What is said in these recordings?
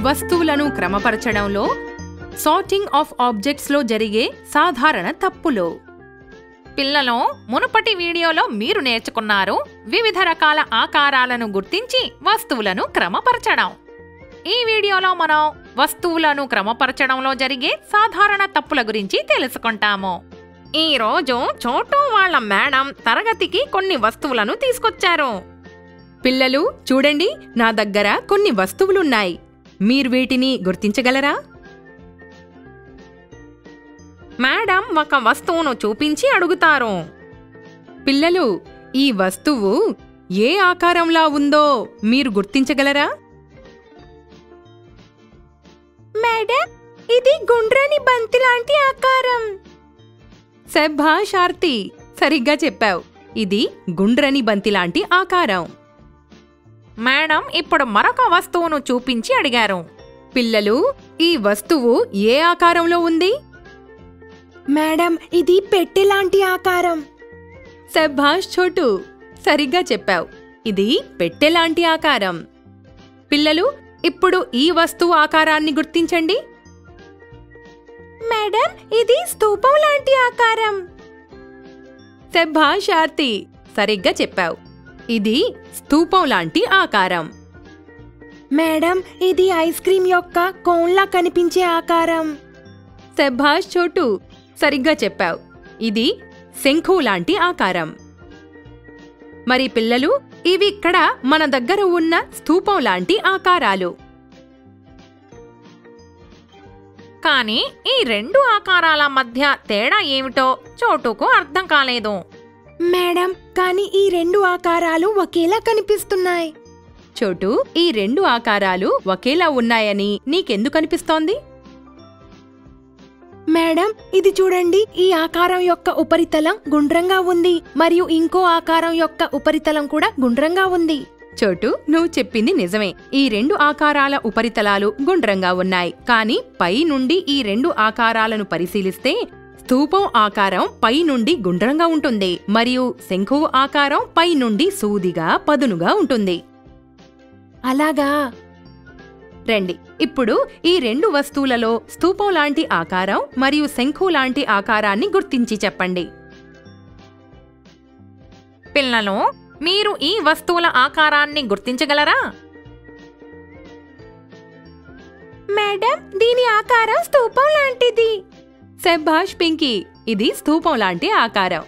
వస్తువులను క్రమపరచడంలో sorting of ఆబ్జెక్ట్స్లో జరిగే సాధారణ తప్పులు పిల్లలు మునుపటి వీడియోలో మీరు నేర్చుకున్నారు వివిధ రకాల ఆకారాలను గుర్తించి వస్తువులను క్రమపరచడం ఈ వీడియోలో మనం వస్తువులను క్రమపరచడంలో జరిగే సాధారణ తప్పుల గురించి తెలుసుకుంటాము ఈ రోజు చోటు వాళ్ళ మేడం తరగతికి కొన్ని వస్తువులను తీసుకొచ్చారు పిల్లలు చూడండి నా దగ్గర కొన్ని వస్తువులున్నాయి మీరు వీటిని గుర్తించగలరా మేడం ఒక వస్తువును చూపించి అడుగుతారు పిల్లలు ఈ వస్తువు ఏ ఆకారంలా ఉందో మీరు గుర్తించగలరా మేడం ఇది గుండ్రని బంతి లాంటి ఆకారం శభాష్ ఆర్తి సరిగ్గా చెప్పావు ఇది గుండ్రని బంతి లాంటి ఆకారం మేడం ఇప్పుడు మరొక వస్తువును చూపించి అడిగారు పిల్లలు ఈ వస్తువు ఏ ఆకారంలో ఉంది మేడం ఇది పెట్టె లాంటి ఆకారం శభాష్ చోటు సరిగ్గా చెప్పావు ఇది పెట్టెలాంటి ఆకారం పిల్లలు ఇప్పుడు ఈ వస్తువు ఆకారాన్ని గుర్తించండి మేడం ఇది స్తూపం లాంటి ఆకారం శభాష్ ఆర్తి సరిగ్గా చెప్పావు ఇది స్తూపం లాంటి ఆకారం మేడం ఇది ఐస్ క్రీం యొక్క కోన్లా కనిపించే ఆకారం శభాష్ చోటు సరిగ్గా చెప్పావు ఇది శంఖు లాంటి ఆకారం మరి పిల్లలు ఇవి ఇక్కడ మన దగ్గర ఉన్న స్తూపం లాంటి ఆకారాలు కానీ ఈ రెండు ఆకారాల మధ్య తేడా ఏమిటో చోటుకు అర్థం కాలేదు మేడం కానీ ఈ రెండు ఆకారాలు ఒకేలా కనిపిస్తున్నాయి చోటు ఈ రెండు ఆకారాలు ఒకేలా ఉన్నాయని నీకెందుకు అనిపిస్తోంది మేడం ఇది చూడండి ఈ ఆకారం యొక్క ఉపరితలం గుండ్రంగా ఉంది మరియు ఇంకో ఆకారం యొక్క ఉపరితలం కూడా గుండ్రంగా ఉంది చోటు నువ్వు చెప్పింది నిజమే ఈ రెండు ఆకారాల ఉపరితలాలు గుండ్రంగా ఉన్నాయి కానీ పై నుండి ఈ రెండు ఆకారాలను పరిశీలిస్తే స్తూపం ఆకారం పై నుండి గుండ్రంగా ఉంటుంది మరియు శంఖువు ఆకారం పై నుండి సూదిగా పదునుగా ఉంటుంది అలాగా రండి ఇప్పుడు ఈ రెండు వస్తువులలో స్తూపం లాంటి ఆకారం మరియు శంఖు లాంటి ఆకారాన్ని గుర్తించి చెప్పండి పిల్లలు మీరు ఈ వస్తువుల ఆకారాన్ని గుర్తించగలరా మేడం దీని ఆకారం స్తూపం లాంటిది శభాష్ పింకీ ఇది స్తూపం లాంటి ఆకారం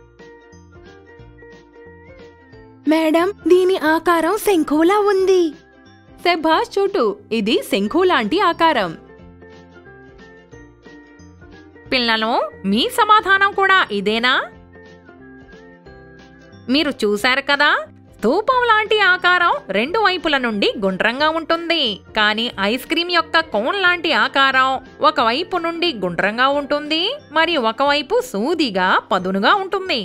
మేడం దీని ఆకారం శంఖువులా ఉంది శభాష్ చోటు ఇది శంఖు లాంటి ఆకారం పిల్లలు మీ సమాధానం కూడా ఇదేనా మీరు చూశారు కదా స్తూపం లాంటి ఆకారం రెండు వైపుల నుండి గుండ్రంగా ఉంటుంది కానీ ఐస్ క్రీం యొక్క కోన్ లాంటి ఆకారం ఒకవైపు నుండి గుండ్రంగా ఉంటుంది మరియు ఒకవైపు సూదిగా పదునుగా ఉంటుంది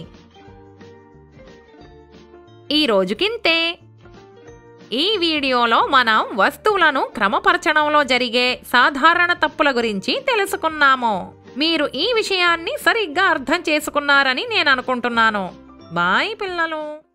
ఈ రోజుకింతే ఈ వీడియోలో మనం వస్తువులను క్రమపరచడంలో జరిగే సాధారణ తప్పుల గురించి తెలుసుకున్నాము మీరు ఈ విషయాన్ని సరిగ్గా అర్థం చేసుకున్నారని నేను అనుకుంటున్నాను బాయ్ పిల్లలు